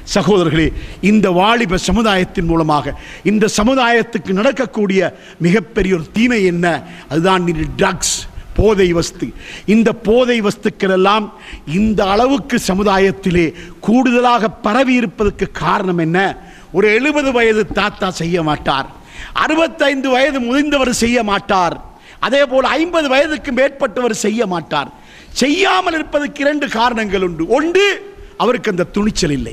சகோதரர்களே இந்த வாலிப சமுதாயத்தின் மூலமாக இந்த சமுதாயத்துக்கு நடக்கக்கூடிய மிகப்பெரிய ஒரு தீமை என்ன அதுதான் ட்ரக்ஸ் போதை வஸ்து இந்த போதை வஸ்துக்கள் எல்லாம் இந்த அளவுக்கு சமுதாயத்திலே கூடுதலாக பரவி இருப்பதற்கு காரணம் என்ன ஒரு எழுபது வயது தாத்தா செய்ய மாட்டார் அறுபத்தைந்து வயது முதிர்ந்தவர் செய்ய மாட்டார் அதே போல் ஐம்பது வயதுக்கு மேற்பட்டவர் செய்ய மாட்டார் செய்யாமல் இருப்பதற்கு இரண்டு காரணங்கள் உண்டு ஒன்று அவருக்கு அந்த துணிச்சல் இல்லை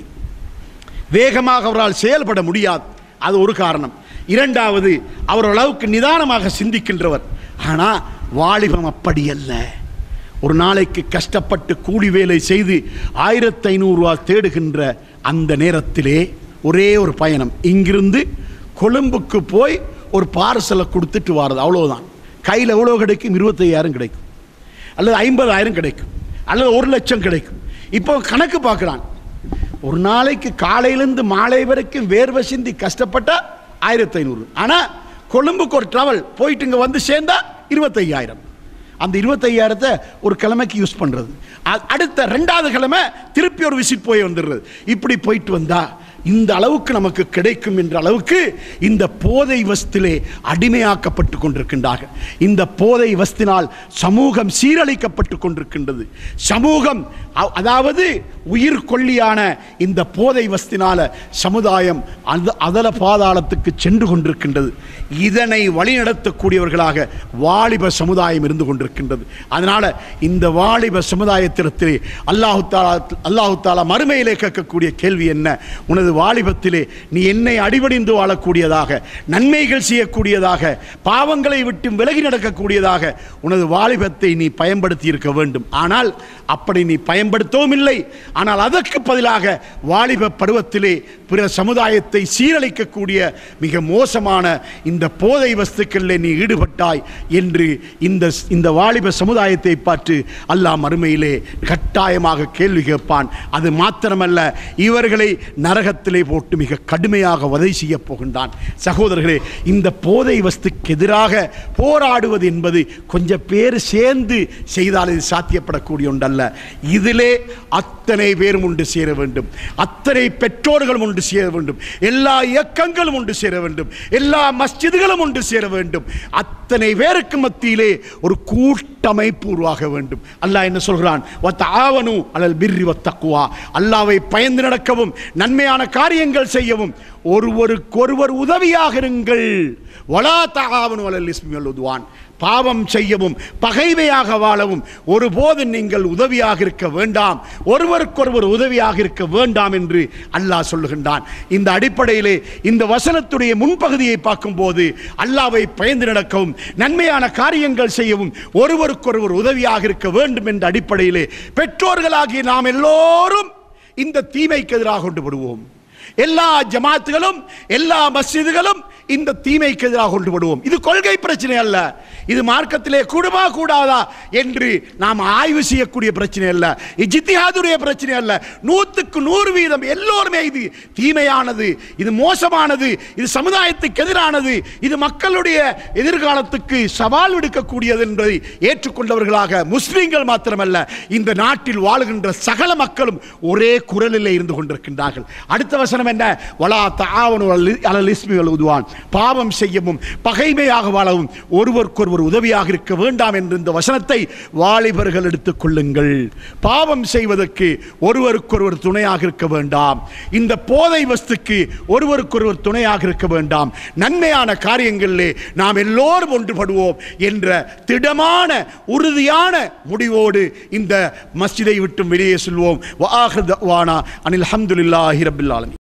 வேகமாக அவரால் செயல்பட முடியாது அது ஒரு காரணம் இரண்டாவது அவர் அளவுக்கு நிதானமாக சிந்திக்கின்றவர் ஆனால் வாலிபம் அப்படி அல்ல ஒரு நாளைக்கு கஷ்டப்பட்டு கூலி வேலை செய்து ஆயிரத்தி ஐநூறுரூவா தேடுகின்ற அந்த நேரத்திலே ஒரே ஒரு பயணம் இங்கிருந்து கொழும்புக்கு போய் ஒரு பார்சலை கொடுத்துட்டு வாரது அவ்வளோதான் கையில் எவ்வளோ கிடைக்கும் இருபத்தையாயிரம் கிடைக்கும் அல்லது ஐம்பதாயிரம் கிடைக்கும் அல்லது ஒரு லட்சம் கிடைக்கும் இப்போ கணக்கு பார்க்குறான் ஒரு நாளைக்கு காலையிலேருந்து மாலை வரைக்கும் வேர்வை சிந்தி கஷ்டப்பட்டா ஆயிரத்தி ஐநூறு ஆனால் கொழும்புக்கு ஒரு ட்ராவல் போயிட்டு இங்கே வந்து சேர்ந்தா இருபத்தையாயிரம் அந்த இருபத்தையாயிரத்தை ஒரு கிழமைக்கு யூஸ் பண்ணுறது அடுத்த ரெண்டாவது கிழமை திருப்பி ஒரு விசிட் போய் வந்துடுறது இப்படி போயிட்டு வந்தா இந்த அளவுக்கு நமக்கு கிடைக்கும் என்ற அளவுக்கு இந்த போதை வஸ்திலே அடிமையாக்கப்பட்டு கொண்டிருக்கின்றார்கள் இந்த போதை வஸ்தினால் சமூகம் சீரழிக்கப்பட்டு கொண்டிருக்கின்றது சமூகம் அ- அதாவது உயிர் கொல்லியான இந்த போதை வஸ்தினால சமுதாயம் அந்த அதல பாதாளத்துக்கு சென்று கொண்டிருக்கின்றது இதனை வழிநடத்தக்கூடியவர்களாக வாலிப சமுதாயம் இருந்து கொண்டிருக்கின்றது அதனால இந்த வாலிப சமுதாயத்திடத்திலே அல்லாஹு தாலா அல்லாஹு தாலா மறுமையிலே கேட்கக்கூடிய கேள்வி என்ன உனது வாலிபத்திலே நீ என்னை அடிபணிந்து வாழக்கூடியதாக நன்மைகள் செய்யக்கூடியதாக பாவங்களை விட்டு விலகி நடக்கக்கூடியதாக உனது வாலிபத்தை நீ பயன்படுத்தி இருக்க வேண்டும் ஆனால் அப்படி நீ பயன்படுத்தவும் இல்லை ஆனால் அதற்கு பதிலாக வாலிப பருவத்திலே பிற சமுதாயத்தை சீரழிக்கக்கூடிய மிக மோசமான இந்த போதை வஸ்துக்களில் நீ ஈடுபட்டாய் என்று இந்த இந்த வாலிப சமுதாயத்தை பார்த்து அல்லாஹ் மறுமையிலே கட்டாயமாக கேள்வி கேட்பான் அது மாத்திரமல்ல இவர்களை நரகத்திலே போட்டு மிக கடுமையாக வதை செய்ய போகின்றான் சகோதரர்களே இந்த போதை வஸ்துக்கு எதிராக போராடுவது என்பது கொஞ்சம் பேர் சேர்ந்து செய்தால் இது சாத்தியப்படக்கூடிய ஒன்றல்ல இதிலே அத்தனை பேரும் உண்டு சேர வேண்டும் அத்தனை பெற்றோர்களும் உண்டு சேர வேண்டும் எல்லா இயக்கங்களும் உண்டு சேர வேண்டும் எல்லா மஸ்ஜிதுகளும் உண்டு சேர வேண்டும் அத்தனை பேருக்கு மத்தியிலே ஒரு கூட்டமைப்பு உருவாக வேண்டும் அல்லாஹ் என்ன சொல்கிறான் வத்தாவனு அலல் பிர்ரி வத்தக்குவா அல்லாவை பயந்து நடக்கவும் நன்மையான காரியங்கள் செய்யவும் ஒருவருக்கொருவர் உதவியாக இருங்கள் வலா தகாவனு அலல் இஸ்மியல் உதுவான் பாவம் செய்யவும் பகைமையாக வாழவும் ஒருபோதும் நீங்கள் உதவியாக இருக்க வேண்டாம் ஒருவருக்கொருவர் உதவியாக இருக்க வேண்டாம் என்று அல்லாஹ் சொல்லுகின்றான் இந்த அடிப்படையிலே இந்த வசனத்துடைய முன்பகுதியை பார்க்கும்போது அல்லாவை பயந்து நடக்கவும் நன்மையான காரியங்கள் செய்யவும் ஒருவருக்கொருவர் உதவியாக இருக்க வேண்டும் என்ற அடிப்படையிலே பெற்றோர்களாகிய நாம் எல்லோரும் இந்த தீமைக்கு எதிராக கொண்டு விடுவோம் எல்லா ஜமாத்துகளும் எல்லா மஸ்ஜிதுகளும் இந்த தீமைக்கு எதிராக கொண்டு விடுவோம் இது கொள்கை பிரச்சனை அல்ல இது மார்க்கத்திலே கூடுமா கூடாதா என்று நாம் ஆய்வு செய்யக்கூடிய பிரச்சனை அல்ல இஜித்திஹாதுடைய பிரச்சனை அல்ல நூற்றுக்கு நூறு வீதம் எல்லோருமே இது தீமையானது இது மோசமானது இது சமுதாயத்துக்கு எதிரானது இது மக்களுடைய எதிர்காலத்துக்கு சவால் விடுக்கக்கூடியது என்பதை ஏற்றுக்கொண்டவர்களாக முஸ்லிம்கள் மாத்திரமல்ல இந்த நாட்டில் வாழுகின்ற சகல மக்களும் ஒரே குரலிலே இருந்து கொண்டிருக்கின்றார்கள் அடுத்த வசனம் என்ன வலா தாவனு அலல் இஸ்மி வல் உதுவான் பாவம் செய்யவும் பகைமையாக வாழவும் ஒருவருக்கொருவர் உதவியாக இருக்க வேண்டாம் என்ற இந்த வசனத்தை வாலிபர்கள் எடுத்துக் கொள்ளுங்கள் பாவம் செய்வதற்கு ஒருவருக்கொருவர் துணையாக இருக்க வேண்டாம் இந்த போதை வஸ்துக்கு ஒருவருக்கொருவர் துணையாக இருக்க வேண்டாம் நன்மையான காரியங்களிலே நாம் எல்லோரும் ஒன்றுபடுவோம் என்ற திடமான உறுதியான முடிவோடு இந்த மஸ்ஜிதை விட்டு வெளியே செல்வோம் வாஹிர் தவானா அனில் அஹமதுல்லாஹி ரபில் ஆலமீன்